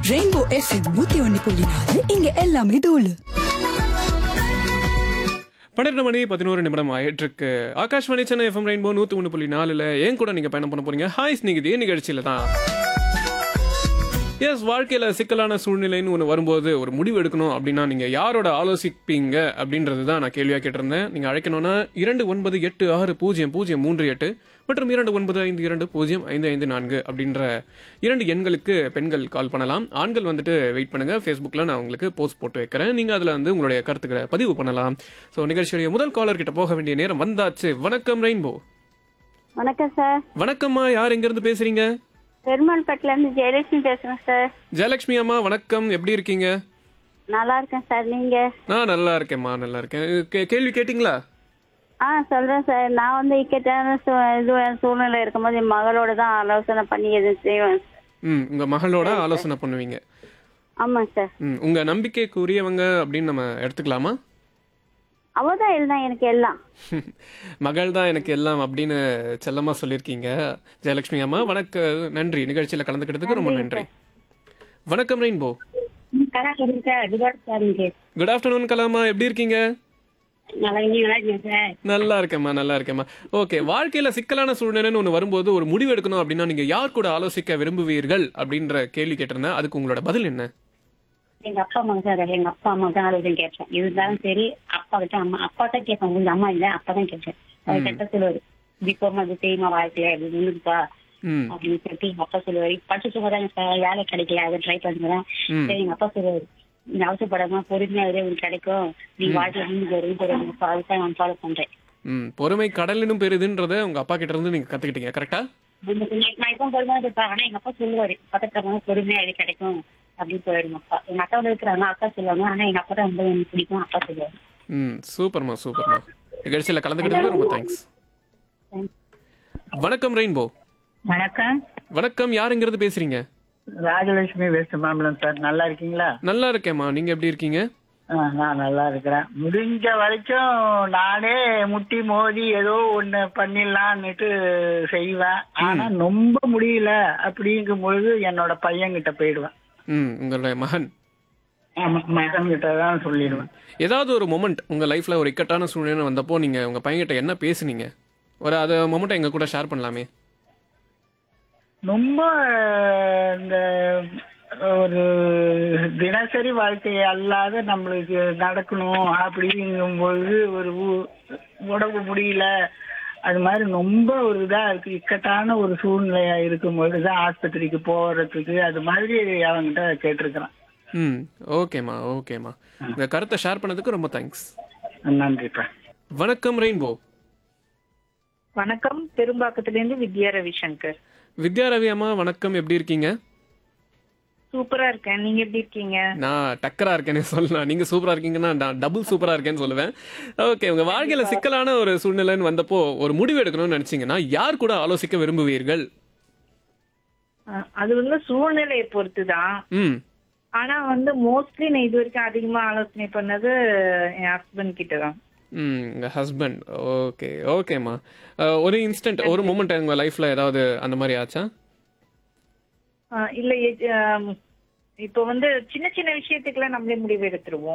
Rainbow FM நூத்தி ஒன்னு புள்ளி நாலு இங்க எல்லாமே தூளு பன்னிரெண்டு மணி பதினோரு நிமிடம் ஆயிட்டிருக்கு ஆகாஷ்வாணி சென்னை எஃப்எம் ரெயின்போ நூற்றி ஒன்று புள்ளி நாலில் ஏன் கூட நீங்கள் பயணம் பண்ண போறீங்க ஹாய் ஸ்நேகிதி நிகழ்ச்சியில் தான் எஸ் வாழ்க்கையில் சிக்கலான சூழ்நிலைன்னு ஒன்று வரும்போது ஒரு முடிவு எடுக்கணும் அப்படின்னா நீங்கள் யாரோட ஆலோசிப்பீங்க அப்படின்றது தான் நான் கேள்வியாக கேட்டிருந்தேன் நீங்கள் அழைக்கணும்னா இரண்டு ஒன்பது எட்டு ஆறு பூஜ்ஜியம் பூஜ்ஜியம் மூன்று எட்டு மற்றும் இரண்டு ஒன்பது ஐந்து இரண்டு பூஜ்ஜியம் ஐந்து ஐந்து நான்கு அப்படின்ற இரண்டு எண்களுக்கு பெண்கள் கால் பண்ணலாம் ஆண்கள் வந்துட்டு வெயிட் பண்ணுங்க ஃபேஸ்புக்கில் நான் உங்களுக்கு போஸ்ட் போட்டு வைக்கிறேன் நீங்கள் அதில் வந்து உங்களுடைய கருத்துக்களை பதிவு பண்ணலாம் ஸோ நிகழ்ச்சியுடைய முதல் காலர் கிட்ட போக வேண்டிய நேரம் வந்தாச்சு வணக்கம் ரெயின்போ வணக்கம் சார் வணக்கம்மா யார் எங்கேருந்து பேசுறீங்க பெருமாள்பேட்டில இருந்து ஜெயலட்சுமி பேசுறேன் சார் ஜெயலட்சுமி அம்மா வணக்கம் எப்படி இருக்கீங்க நல்லா இருக்கேன் சார் நீங்க நான் நல்லா இருக்கேன்மா நல்லா இருக்கேன் கே- கேள்வி கேட்டிங்களா ஆ சொல்றேன் சார் நான் வந்து இக்கட்டான சூ- இது சூழ்நிலை இருக்கும்போது என் மகளோட தான் ஆலோசனை பண்ணி எதுவும் செய்வேன் சார். ம் உங்க மகளோட ஆலோசனை பண்ணுவீங்க ஆமாம் சார் ம் உங்க நம்பிக்கைக்குரியவங்க அப்படின்னு நம்ம எடுத்துக்கலாமா அவ தான் எல்லாம் எனக்கு எல்லாம் மகள் தான் எனக்கு எல்லாம் அப்படின்னு செல்லமா சொல்லியிருக்கீங்க ஜெயலட்சுமி அம்மா வணக்க நன்றி நிகழ்ச்சியில கலந்துக்கிட்டதுக்கு ரொம்ப நன்றி வணக்கம் ரெயின்போ குட் ஆஃப்டர்நூன் கலாமா எப்படி இருக்கீங்க நல்லா இருக்கேம்மா நல்லா இருக்கேம்மா ஓகே வாழ்க்கையில சிக்கலான சூழ்நிலைன்னு ஒன்று வரும்போது ஒரு முடிவு எடுக்கணும் அப்படின்னா நீங்க யார் கூட ஆலோசிக்க விரும்புவீர்கள் அப்படின்ற கேள்வி கேட்டிருந்தேன் அதுக்கு உங்களோட பதில் என்ன எங்க அப்பா அம்மா சார் எங்க அப்பா அம்மா தான் ஆலோசனை கேட்பேன் இருந்தாலும் சரி அப்பா கிட்ட அம்மா அப்பா தான் கேட்பேன் உங்க அம்மா இல்ல அப்பா தான் கேட்பேன் அவர் கிட்ட சொல்லுவாரு இப்படி போமா அது செய்யுமா வாழ்க்கையில இது நின்றுப்பா ம் அப்படின்னு சொல்லிட்டு எங்க அப்பா சொல்லுவாரு படிச்சு சும்மாதாங்க சார் வேலை கிடைக்கல அதை ட்ரை பண்ணுறேன் ம். சரி எங்க அப்பா சொல்லுவாரு நீ அவசரப்படாம பொறுமையா இரு, உனக்கு கிடைக்கும் நீ வாழ்க்கையில நின்று வரும் அதுதான் நான் ஃபாலோ பண்றேன் ம் பொறுமை கடலினும் பெரிதுன்றத உங்க அப்பா கிட்ட இருந்து நீங்க கத்துக்கிட்டீங்க கரெக்டா இந்த கொஞ்சம் நான் இப்போ பொறுமையா இருப்பேன் ஆனா எங்க அப்பா சொல்லுவாரு பக்கத்துல பொறுமையா இது கிடைக்கும் அப்படின்னு சொல்லுவாரு எங்க அப்பா எங்க அக்கா இருக்கிறாங்க அக்கா சொல்லுவாங்க ஆனா எங்க அப்பா தான் ரொம்ப எனக்கு பிடிக்கும் அப்பா சொல்லுவாரு ம் சூப்பர்மா சூப்பர்மா நிகழ்ச்சியில் கலந்துக்கிட்டதுக்கு ரொம்ப தேங்க்ஸ் வணக்கம் ரெயின்போ வணக்கம் வணக்கம் யாருங்கிறது பேசுறீங்க ராஜலட்சுமி வெஸ்ட் மாம்பலம் சார் நல்லா இருக்கீங்களா நல்லா இருக்கேம்மா நீங்க எப்படி இருக்கீங்க ஆ, நான் நல்லா இருக்கிறேன் முடிஞ்ச வரைக்கும் நானே முட்டி மோதி ஏதோ ஒண்ணு பண்ணிடலான்னுட்டு செய்வேன் ஆனா ரொம்ப முடியல அப்படிங்கும் பொழுது என்னோட பையன்கிட்ட போயிடுவேன் ம் உங்களுடைய மகன் ஆமா மகன் கிட்ட தான் சொல்லிடுவேன் ஏதாவது ஒரு மொமெண்ட் உங்க லைஃப்ல ஒரு இக்கட்டான சூழ்நிலை வந்தப்போ நீங்க உங்க பையன்கிட்ட என்ன பேசுனீங்க ஒரு அது மொமெண்ட்டை எங்க கூட ஷேர் பண்ணலாமே ரொம்ப இந்த ஒரு தினசரி வாழ்க்கை அல்லாத நம்மளுக்கு நடக்கணும் அப்படிங்கும் பொழுது ஒரு ஊ- உடம்பு முடியல அது மாதிரி ரொம்ப ஒரு இதா இருக்கு இக்கட்டான ஒரு சூழ்நிலையா இருக்கும் பொழுதுதான் ஆஸ்பத்திரிக்கு போறதுக்கு அது மாதிரி அவங்கிட்ட கேட்டிருக்கிறேன் ம் ஓகேம்மா ஓகேம்மா உங்க கருத்தை ஷேர் பண்ணதுக்கு ரொம்ப தேங்க்ஸ் நன்றிப்பா வணக்கம் ரெயின்போ வணக்கம் பெரும்பாக்கத்திலிருந்து வித்யா ரவிசங்கர் வித்யா ரவி அம்மா வணக்கம் எப்படி இருக்கீங்க சூப்பரா இருக்கேன் நீங்க எப்படி இருக்கீங்க நான் டக்கரா இருக்கேன்னு சொல்லலாம் நீங்க சூப்பரா இருக்கீங்கன்னா நான் டபுள் சூப்பரா இருக்கேன்னு சொல்லுவேன் ஓகே உங்க வாழ்க்கையில சிக்கலான ஒரு சூழ்நிலைன்னு வந்தப்போ ஒரு முடிவு எடுக்கணும்னு நினைச்சீங்கன்னா யார் கூட ஆலோசிக்க விரும்புவீர்கள் அஹ் அது வந்து சூழ்நிலையை பொறுத்து தான் ம் ஆனா வந்து மோஸ்ட்லி நான் இது வரைக்கும் அதிகமா ஆலோசனை பண்ணது என் ஹஸ்பண்ட் கிட்ட தான் ம் உங்க ஹஸ்பண்ட் ஓகே ஓகேம்மா அஹ், ஒரு இன்ஸ்டன்ட் ஒரு மூமெண்ட் உங்க லைஃப்ல ஏதாவது அந்த மாதிரி ஆச்சா அஹ் இல்ல எ- அஹ் இப்போ வந்து சின்ன சின்ன விஷயத்துக்குலாம் நம்மளே முடிவு எடுத்துருவோம்